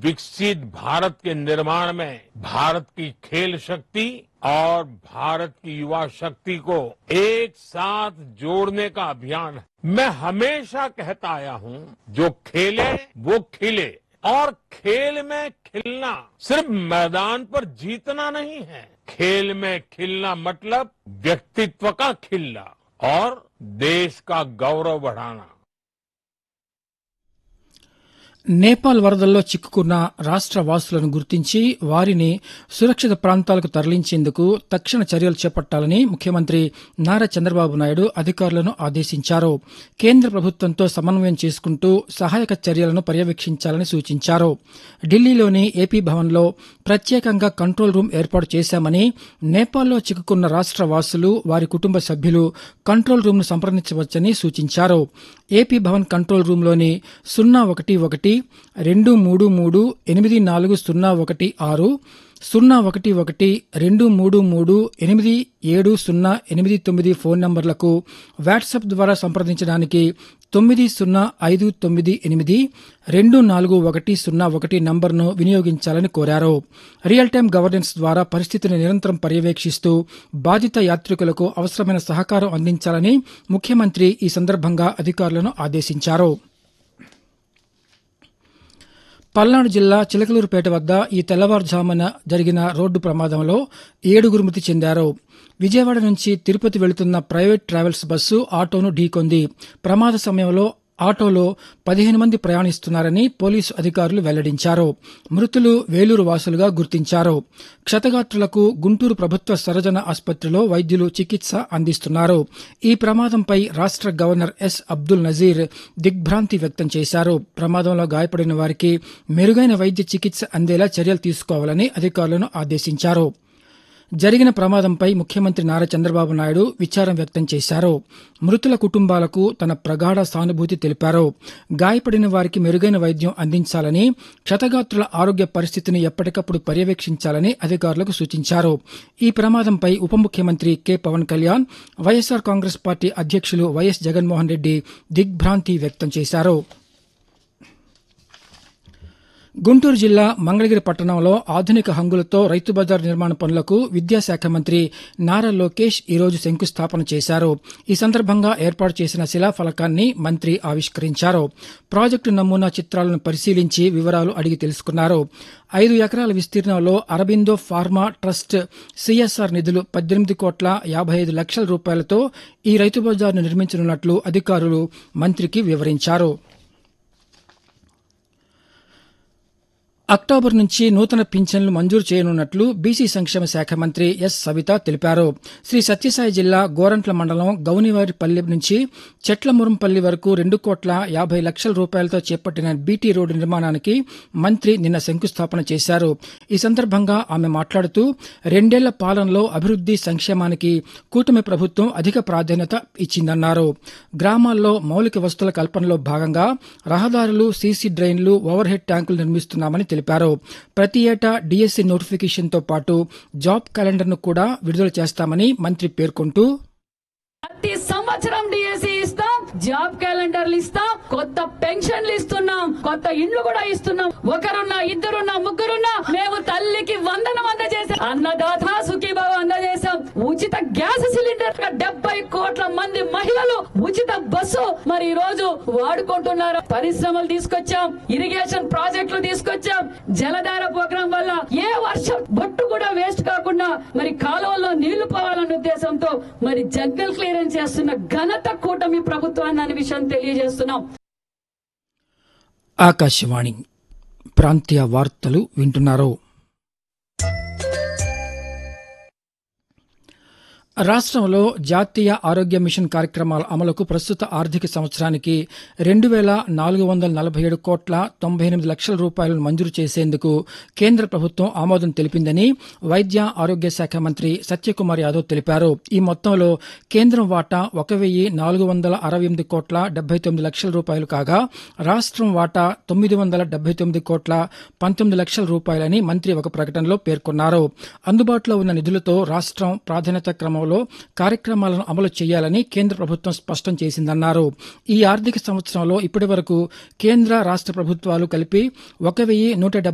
विकसित भारत के निर्माण में भारत की खेल शक्ति और भारत की युवा शक्ति को एक साथ जोड़ने का अभियान है मैं हमेशा कहता आया हूं जो खेले वो खिले और खेल में खिलना सिर्फ मैदान पर जीतना नहीं है खेल में खिलना मतलब व्यक्तित्व का खिलना और देश का गौरव बढ़ाना నేపాల్ వరదల్లో చిక్కుకున్న రాష్ట్ర వాసులను గుర్తించి వారిని సురక్షిత ప్రాంతాలకు తరలించేందుకు తక్షణ చర్యలు చేపట్టాలని ముఖ్యమంత్రి నారా చంద్రబాబు నాయుడు అధికారులను ఆదేశించారు కేంద్ర ప్రభుత్వంతో సమన్వయం చేసుకుంటూ సహాయక చర్యలను పర్యవేక్షించాలని సూచించారు ఢిల్లీలోని ఏపీ భవన్లో ప్రత్యేకంగా కంట్రోల్ రూమ్ ఏర్పాటు చేశామని నేపాల్లో చిక్కుకున్న రాష్ట్ర వాసులు వారి కుటుంబ సభ్యులు కంట్రోల్ రూమ్ను సంప్రదించవచ్చని సూచించారు ఏపీ భవన్ కంట్రోల్ రూమ్లోని సున్నా ఒకటి ఒకటి రెండు మూడు మూడు ఎనిమిది నాలుగు సున్నా ఒకటి ఆరు సున్నా ఒకటి ఒకటి రెండు మూడు మూడు ఎనిమిది ఏడు సున్నా ఎనిమిది తొమ్మిది ఫోన్ నంబర్లకు వాట్సాప్ ద్వారా సంప్రదించడానికి తొమ్మిది సున్నా ఐదు తొమ్మిది ఎనిమిది రెండు నాలుగు ఒకటి సున్నా ఒకటి నంబర్ను వినియోగించాలని కోరారు రియల్ టైం గవర్నెన్స్ ద్వారా పరిస్థితిని నిరంతరం పర్యవేక్షిస్తూ బాధిత యాత్రికులకు అవసరమైన సహకారం అందించాలని ముఖ్యమంత్రి ఈ సందర్భంగా అధికారులను ఆదేశించారు పల్నాడు జిల్లా చిలకలూరుపేట వద్ద ఈ తెల్లవారుజామున జరిగిన రోడ్డు ప్రమాదంలో ఏడుగురు మృతి చెందారు విజయవాడ నుంచి తిరుపతి వెళుతున్న ప్రైవేట్ ట్రావెల్స్ బస్సు ఆటోను ఢీకొంది ప్రమాద సమయంలో ఆటోలో పదిహేను మంది ప్రయాణిస్తున్నారని పోలీసు అధికారులు వెల్లడించారు మృతులు వేలూరు వాసులుగా గుర్తించారు క్షతగాత్రులకు గుంటూరు ప్రభుత్వ సర్వజన ఆసుపత్రిలో వైద్యులు చికిత్స అందిస్తున్నారు ఈ ప్రమాదంపై రాష్ట్ర గవర్నర్ ఎస్ అబ్దుల్ నజీర్ దిగ్భ్రాంతి వ్యక్తం చేశారు ప్రమాదంలో గాయపడిన వారికి మెరుగైన వైద్య చికిత్స అందేలా చర్యలు తీసుకోవాలని అధికారులను ఆదేశించారు జరిగిన ప్రమాదంపై ముఖ్యమంత్రి నారా చంద్రబాబు నాయుడు విచారం వ్యక్తం చేశారు మృతుల కుటుంబాలకు తన ప్రగాఢ సానుభూతి తెలిపారు గాయపడిన వారికి మెరుగైన వైద్యం అందించాలని క్షతగాత్రుల ఆరోగ్య పరిస్థితిని ఎప్పటికప్పుడు పర్యవేక్షించాలని అధికారులకు సూచించారు ఈ ప్రమాదంపై ఉప ముఖ్యమంత్రి కె పవన్ కళ్యాణ్ వైఎస్సార్ కాంగ్రెస్ పార్టీ అధ్యక్షులు వైఎస్ జగన్మోహన్ రెడ్డి దిగ్భ్రాంతి వ్యక్తం చేశారు గుంటూరు జిల్లా మంగళగిరి పట్టణంలో ఆధునిక హంగులతో రైతు బజార్ నిర్మాణ పనులకు విద్యాశాఖ మంత్రి నారా లోకేష్ ఈరోజు శంకుస్థాపన చేశారు ఈ సందర్భంగా ఏర్పాటు చేసిన శిలాఫలకాన్ని మంత్రి ఆవిష్కరించారు ప్రాజెక్టు నమూనా చిత్రాలను పరిశీలించి వివరాలు అడిగి తెలుసుకున్నారు ఐదు ఎకరాల విస్తీర్ణంలో అరబిందో ఫార్మా ట్రస్ట్ సిఎస్ఆర్ నిధులు పద్దెనిమిది కోట్ల యాభై ఐదు లక్షల రూపాయలతో ఈ రైతు బజార్ను నిర్మించనున్నట్లు అధికారులు మంత్రికి వివరించారు అక్టోబర్ నుంచి నూతన పింఛన్లు మంజూరు చేయనున్నట్లు బీసీ సంక్షేమ శాఖ మంత్రి ఎస్ సవిత తెలిపారు శ్రీ సత్యసాయి జిల్లా గోరంట్ల మండలం గౌనివారిపల్లి నుంచి చెట్లమురంపల్లి వరకు రెండు కోట్ల యాభై లక్షల రూపాయలతో చేపట్టిన బీటీ రోడ్డు నిర్మాణానికి మంత్రి నిన్న శంకుస్థాపన చేశారు ఈ సందర్భంగా ఆమె మాట్లాడుతూ రెండేళ్ల పాలనలో అభివృద్ది సంక్షేమానికి కూటమి ప్రభుత్వం అధిక ప్రాధాన్యత ఇచ్చిందన్నారు గ్రామాల్లో మౌలిక వస్తువుల కల్పనలో భాగంగా రహదారులు సీసీ డ్రైన్లు ఓవర్ హెడ్ ట్యాంకులు నిర్మిస్తున్నామని తెలిపారు ప్రతి ఏటా డీఎస్సీ నోటిఫికేషన్తో పాటు జాబ్ క్యాలెండర్ను కూడా విడుదల చేస్తామని మంత్రి పేర్కొంటూ ప్రతి సంవత్సరం డిఎస్సి ఇస్తాం జాబ్ క్యాలెండర్లు ఇస్తాం కొత్త పెన్షన్లు ఇస్తున్నాం కొత్త ఇండ్లు కూడా ఇస్తున్నాం ఒకరున్నా ఇద్దరున్నా ముగ్గురున్నా మేము తల్లికి వందనం అందజేసాం అన్నదాత సుఖీభావ అందజేశాం ఉచిత గ్యాస్ సిలిండర్ డెబ్బై కోట్ల మంది మహిళలు ఉచిత బస్సు మరి ఈ రోజు వాడుకుంటున్నారు పరిశ్రమలు తీసుకొచ్చాం ఇరిగేషన్ ప్రాజెక్టులు తీసుకొచ్చాం జలధార ప్రోగ్రాం వల్ల ఏ వర్షం బొట్టు కూడా వేస్ట్ కాకుండా మరి కాలువల్లో నీళ్లు పోవాలన్న ఉద్దేశంతో మరి జగ్గల్ క్లియరెన్స్ చేస్తున్న ఘనత కూటమి ప్రభుత్వాన్ని అనే విషయం తెలియజేస్తున్నాం ఆకాశవాణి ప్రాంతీయ వార్తలు వింటున్నారు రాష్ట్రంలో జాతీయ ఆరోగ్య మిషన్ కార్యక్రమాల అమలుకు ప్రస్తుత ఆర్థిక సంవత్సరానికి రెండు వేల నాలుగు వందల నలభై ఏడు కోట్ల తొంభై ఎనిమిది లక్షల రూపాయలను మంజూరు చేసేందుకు కేంద్ర ప్రభుత్వం ఆమోదం తెలిపిందని వైద్య ఆరోగ్య శాఖ మంత్రి సత్యకుమార్ యాదవ్ తెలిపారు ఈ మొత్తంలో కేంద్రం వాటా ఒక వెయ్యి నాలుగు వందల అరవై ఎనిమిది కోట్ల డెబ్బై తొమ్మిది లక్షల రూపాయలు కాగా రాష్ట్రం వాటా తొమ్మిది వందల డెబ్బై తొమ్మిది కోట్ల పంతొమ్మిది లక్షల రూపాయలని మంత్రి ఒక ప్రకటనలో పేర్కొన్నారు అందుబాటులో ఉన్న నిధులతో రాష్ట్రం ప్రాధాన్యత క్రమంలో కార్యక్రమాలను అమలు చేయాలని కేంద్ర ప్రభుత్వం స్పష్టం చేసిందన్నారు ఈ ఆర్థిక సంవత్సరంలో ఇప్పటి వరకు కేంద్ర రాష్ట్ర ప్రభుత్వాలు కలిపి ఒక వెయ్యి నూట